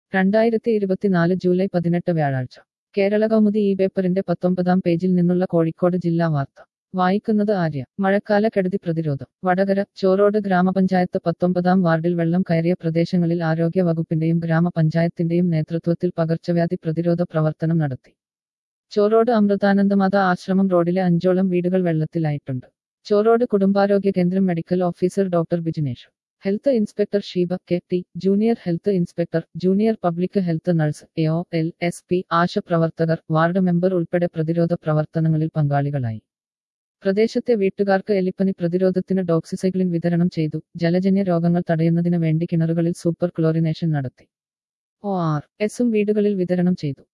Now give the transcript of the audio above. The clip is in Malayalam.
രണ്ടായിരത്തി ഇരുപത്തിനാല് ജൂലൈ പതിനെട്ട് വ്യാഴാഴ്ച കേരള കൗമുദി ഈ പേപ്പറിന്റെ പത്തൊമ്പതാം പേജിൽ നിന്നുള്ള കോഴിക്കോട് ജില്ലാ വാർത്ത വായിക്കുന്നത് ആര്യ മഴക്കാല കെടുതി പ്രതിരോധം വടകര ചോറോട് ഗ്രാമപഞ്ചായത്ത് പത്തൊമ്പതാം വാർഡിൽ വെള്ളം കയറിയ പ്രദേശങ്ങളിൽ ആരോഗ്യ വകുപ്പിന്റെയും ഗ്രാമപഞ്ചായത്തിന്റെയും നേതൃത്വത്തിൽ പകർച്ചവ്യാധി പ്രതിരോധ പ്രവർത്തനം നടത്തി ചോറോട് അമൃതാനന്ദമാത ആശ്രമം റോഡിലെ അഞ്ചോളം വീടുകൾ വെള്ളത്തിലായിട്ടുണ്ട് ചോറോട് കുടുംബാരോഗ്യ കേന്ദ്രം medical officer doctor Bijinesh health inspector Sheeba K T junior health inspector junior public health nurse എഒ എൽ എസ് പി ആശപ്രവർത്തകർ വാർഡ് മെമ്പർ ഉൾപ്പെടെ പ്രതിരോധ പ്രവർത്തനങ്ങളിൽ പങ്കാളികളായി പ്രദേശത്തെ വീട്ടുകാർക്ക് എലിപ്പനി പ്രതിരോധത്തിന് ഡോക്സിസൈക്ലിൻ വിതരണം ചെയ്തു ജലജന്യ രോഗങ്ങൾ തടയുന്നതിന് വേണ്ടി കിണറുകളിൽ സൂപ്പർ ക്ലോറിനേഷൻ നടത്തി ഒ ആർ എസും വീടുകളിൽ വിതരണം ചെയ്തു